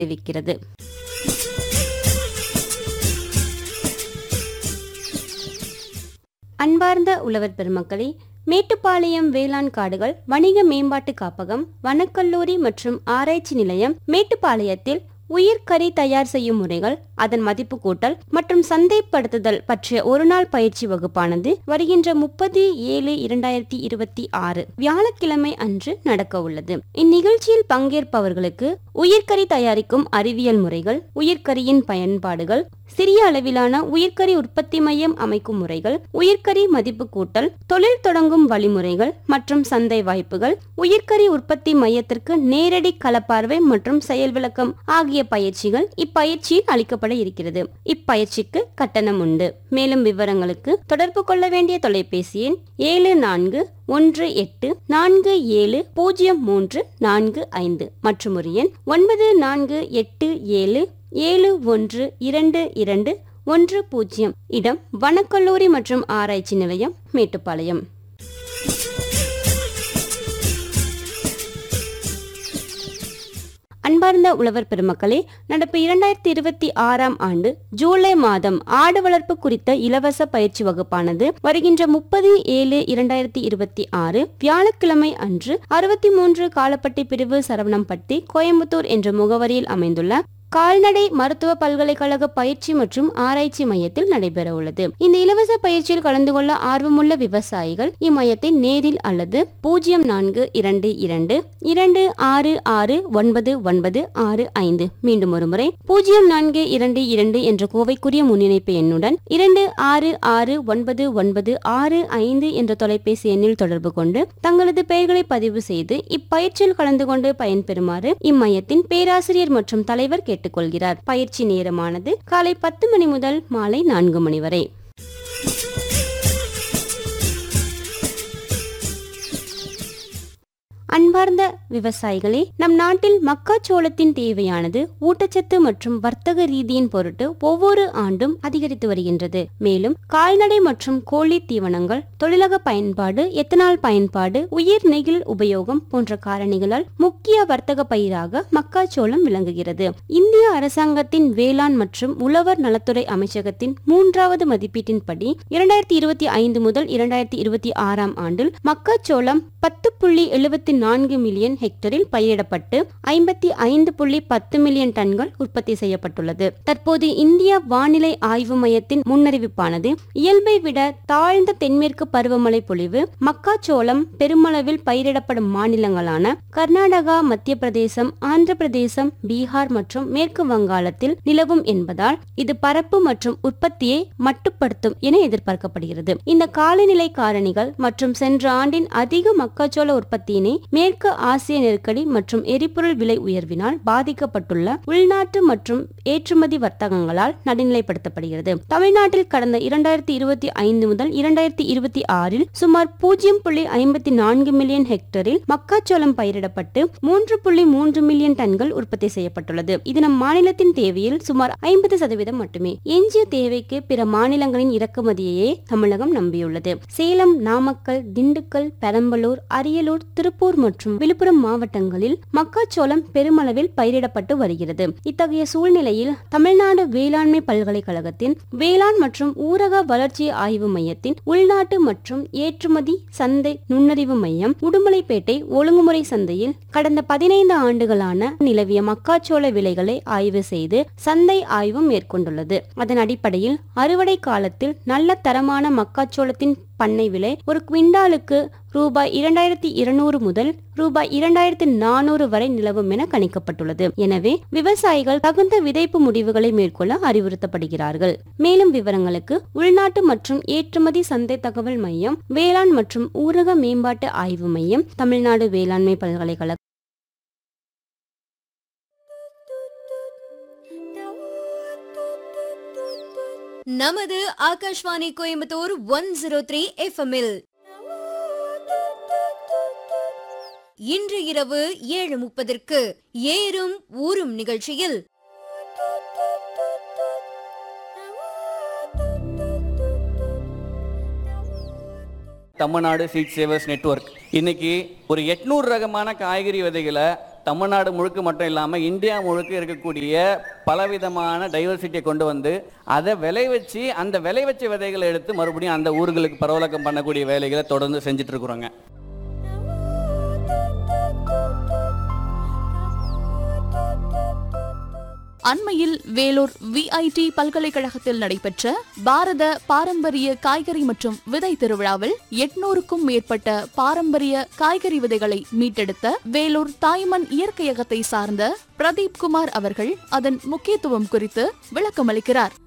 தெரிவிக்கிறது அன்பார்ந்த உழவர் பெருமக்களே மேட்டுப்பாளையம் வேளாண் காடுகள் வணிக மேம்பாட்டு காப்பகம் வனக்கல்லூரி மற்றும் ஆராய்ச்சி நிலையம் மேட்டுப்பாளையத்தில் உயிர்க்கறி தயார் செய்யும் முறைகள் அதன் மதிப்பு கூட்டல் மற்றும் சந்தைப்படுத்துதல் பற்றிய ஒருநாள் பயிற்சி வகுப்பானது வருகின்ற முப்பது ஏழு இரண்டாயிரத்தி இருபத்தி ஆறு வியாழக்கிழமை அன்று நடக்க உள்ளது இந்நிகழ்ச்சியில் பங்கேற்பவர்களுக்கு உயிர்க்கறி தயாரிக்கும் அறிவியல் முறைகள் உயிர்க்கரியின் பயன்பாடுகள் சிறிய அளவிலான உயிர்க்கறி உற்பத்தி மையம் அமைக்கும் முறைகள் உயிர்க்கறி மதிப்பு கூட்டல் தொழில் தொடங்கும் வழிமுறைகள் மற்றும் சந்தை வாய்ப்புகள் உயிர்க்கறி உற்பத்தி மையத்திற்கு நேரடி களப்பார்வை மற்றும் செயல் விளக்கம் ஆகிய பயிற்சிகள் இப்பயிற்சியில் அளிக்கப்பட இருக்கிறது இப்பயிற்சிக்கு கட்டணம் உண்டு மேலும் விவரங்களுக்கு தொடர்பு கொள்ள வேண்டிய தொலைபேசி எண் ஏழு நான்கு ஒன்று எட்டு நான்கு ஏழு பூஜ்ஜியம் மூன்று நான்கு ஐந்து மற்றும் ஒரு எண் ஒன்பது நான்கு எட்டு ஏழு ஏழு ஒன்று இரண்டு இரண்டு ஒன்று பூஜ்ஜியம் இடம் வனக்கல்லூரி மற்றும் ஆராய்ச்சி நிலையம் மேட்டுப்பாளையம் அன்பார்ந்த உழவர் பெருமக்களே நடப்பு இரண்டாயிரத்தி இருபத்தி ஆறாம் ஆண்டு ஜூலை மாதம் ஆடு வளர்ப்பு குறித்த இலவச பயிற்சி வகுப்பானது வருகின்ற முப்பது ஏழு இரண்டாயிரத்தி இருபத்தி ஆறு வியாழக்கிழமை அன்று அறுபத்தி மூன்று காலப்பட்டி பிரிவு சரவணம்பட்டி கோயம்புத்தூர் என்ற முகவரியில் அமைந்துள்ள கால்நடை மருத்துவ பல்கலைக்கழக பயிற்சி மற்றும் ஆராய்ச்சி மையத்தில் நடைபெற உள்ளது இந்த இலவச பயிற்சியில் கலந்து கொள்ள ஆர்வமுள்ள விவசாயிகள் இம்மையத்தை நேரில் அல்லது பூஜ்ஜியம் நான்கு இரண்டு இரண்டு இரண்டு ஆறு ஆறு ஒன்பது ஒன்பது ஆறு ஐந்து மீண்டும் ஒரு முறை பூஜ்ஜியம் நான்கு இரண்டு இரண்டு என்ற கோவைக்குரிய முன்னிணைப்பு எண்ணுடன் இரண்டு ஆறு ஆறு ஒன்பது ஒன்பது ஆறு ஐந்து என்ற தொலைபேசி எண்ணில் தொடர்பு கொண்டு தங்களது பெயர்களை பதிவு செய்து இப்பயிற்சியில் கலந்து கொண்டு பயன்பெறுமாறு இம்மையத்தின் பேராசிரியர் மற்றும் தலைவர் கேட்டுக்கொள்கிறார் பயிற்சி நேரமானது காலை பத்து மணி முதல் மாலை நான்கு மணி வரை அன்பார்ந்த விவசாயிகளே நம் நாட்டில் மக்காச்சோளத்தின் தேவையானது ஊட்டச்சத்து மற்றும் வர்த்தக ரீதியின் பொருட்டு ஒவ்வொரு ஆண்டும் அதிகரித்து வருகின்றது மேலும் கால்நடை மற்றும் கோழி தீவனங்கள் தொழிலக பயன்பாடு எத்தனால் பயன்பாடு உயிர் நெகிழ் உபயோகம் போன்ற காரணிகளால் முக்கிய வர்த்தக பயிராக மக்காச்சோளம் விளங்குகிறது இந்திய அரசாங்கத்தின் வேளாண் மற்றும் உழவர் நலத்துறை அமைச்சகத்தின் மூன்றாவது மதிப்பீட்டின்படி இரண்டாயிரத்தி இருபத்தி ஐந்து முதல் இரண்டாயிரத்தி இருபத்தி ஆறாம் ஆண்டில் மக்காச்சோளம் பத்து புள்ளி எழுபத்தி நான்கு மில்லியன் ஹெக்டரில் பயிரிடப்பட்டு ஐம்பத்தி ஐந்து புள்ளி பத்து மில்லியன் டன்கள் உற்பத்தி செய்யப்பட்டுள்ளது தற்போது இந்திய வானிலை ஆய்வு மையத்தின் முன்னறிவிப்பானது இயல்பை விட தாழ்ந்த தென்மேற்கு பருவமழை பொழிவு மக்காச்சோளம் பெருமளவில் பயிரிடப்படும் மாநிலங்களான கர்நாடகா மத்திய பிரதேசம் ஆந்திர பிரதேசம் பீகார் மற்றும் மேற்கு வங்காளத்தில் நிலவும் என்பதால் இது பரப்பு மற்றும் உற்பத்தியை மட்டுப்படுத்தும் என எதிர்பார்க்கப்படுகிறது இந்த காலநிலை காரணிகள் மற்றும் சென்ற ஆண்டின் அதிக மக்காச்சோள உற்பத்தியினை மேற்கு ஆசிய நெருக்கடி மற்றும் எரிபொருள் விலை உயர்வினால் பாதிக்கப்பட்டுள்ள உள்நாட்டு மற்றும் ஏற்றுமதி வர்த்தகங்களால் நடுநிலைப்படுத்தப்படுகிறது தமிழ்நாட்டில் கடந்த இரண்டாயிரத்தி இருபத்தி ஐந்து முதல் இரண்டாயிரத்தி இருபத்தி ஆறில் சுமார் பூஜ்ஜியம் புள்ளி ஐம்பத்தி நான்கு மில்லியன் ஹெக்டரில் மக்காச்சோளம் பயிரிடப்பட்டு மூன்று புள்ளி மூன்று மில்லியன் டன்கள் உற்பத்தி செய்யப்பட்டுள்ளது இது நம் மாநிலத்தின் தேவையில் சுமார் ஐம்பது சதவீதம் மட்டுமே எஞ்சிய தேவைக்கு பிற மாநிலங்களின் இறக்குமதியையே தமிழகம் நம்பியுள்ளது சேலம் நாமக்கல் திண்டுக்கல் பெரம்பலூர் அரியலூர் திருப்பூர் மற்றும் விழுப்புரம் மாவட்டங்களில் மக்காச்சோளம் பெருமளவில் பயிரிடப்பட்டு வருகிறது இத்தகைய சூழ்நிலையில் தமிழ்நாடு வேளாண்மை பல்கலைக்கழகத்தின் வேளாண் மற்றும் ஊரக வளர்ச்சி ஆய்வு மையத்தின் உள்நாட்டு மற்றும் ஏற்றுமதி சந்தை நுண்ணறிவு மையம் உடுமலைப்பேட்டை ஒழுங்குமுறை சந்தையில் கடந்த பதினைந்து ஆண்டுகளான நிலவிய மக்காச்சோள விலைகளை ஆய்வு செய்து சந்தை ஆய்வு மேற்கொண்டுள்ளது அதன் அடிப்படையில் அறுவடை காலத்தில் நல்ல தரமான மக்காச்சோளத்தின் பண்ணை விலை ஒரு குவிண்டாலுக்கு ரூபாய் இரண்டாயிரத்தி இருநூறு முதல் ரூபாய் இரண்டாயிரத்தி நானூறு வரை நிலவும் என கணிக்கப்பட்டுள்ளது எனவே விவசாயிகள் தகுந்த விதைப்பு முடிவுகளை மேற்கொள்ள அறிவுறுத்தப்படுகிறார்கள் மேலும் விவரங்களுக்கு உள்நாட்டு மற்றும் ஏற்றுமதி சந்தை தகவல் மையம் வேளாண் மற்றும் ஊரக மேம்பாட்டு ஆய்வு மையம் தமிழ்நாடு வேளாண்மை பல்கலைக்கழகம் நமது Akashvani Coimbatore one zero three எஃப்எம்இல் இன்று இரவு ஏழு முப்பதற்கு ஏறும் ஊரும் நிகழ்ச்சியில் தமிழ்நாடு சீட் சேவர்ஸ் நெட்வொர்க் இன்னைக்கு ஒரு எட்நூறு ரகமான காய்கறி விதைகளை தமிழ்நாடு முழுக்க மட்டும் இல்லாமல் இந்தியா முழுக்க இருக்கக்கூடிய பலவிதமான டைவர்சிட்டியை கொண்டு வந்து அதை விளை வச்சு அந்த விளை வச்ச விதைகளை எடுத்து மறுபடியும் அந்த ஊர்களுக்கு பரவலாக்கம் பண்ணக்கூடிய வேலைகளை தொடர்ந்து செஞ்சுட்டு இருக்கிறோங்க அண்மையில் வேலூர் விஐடி பல்கலைக்கழகத்தில் நடைபெற்ற பாரத பாரம்பரிய காய்கறி மற்றும் விதை திருவிழாவில் எட்நூறுக்கும் மேற்பட்ட பாரம்பரிய காய்கறி விதைகளை மீட்டெடுத்த வேலூர் தாய்மண் இயற்கையகத்தை சார்ந்த பிரதீப் குமார் அவர்கள் அதன் முக்கியத்துவம் குறித்து விளக்கமளிக்கிறார்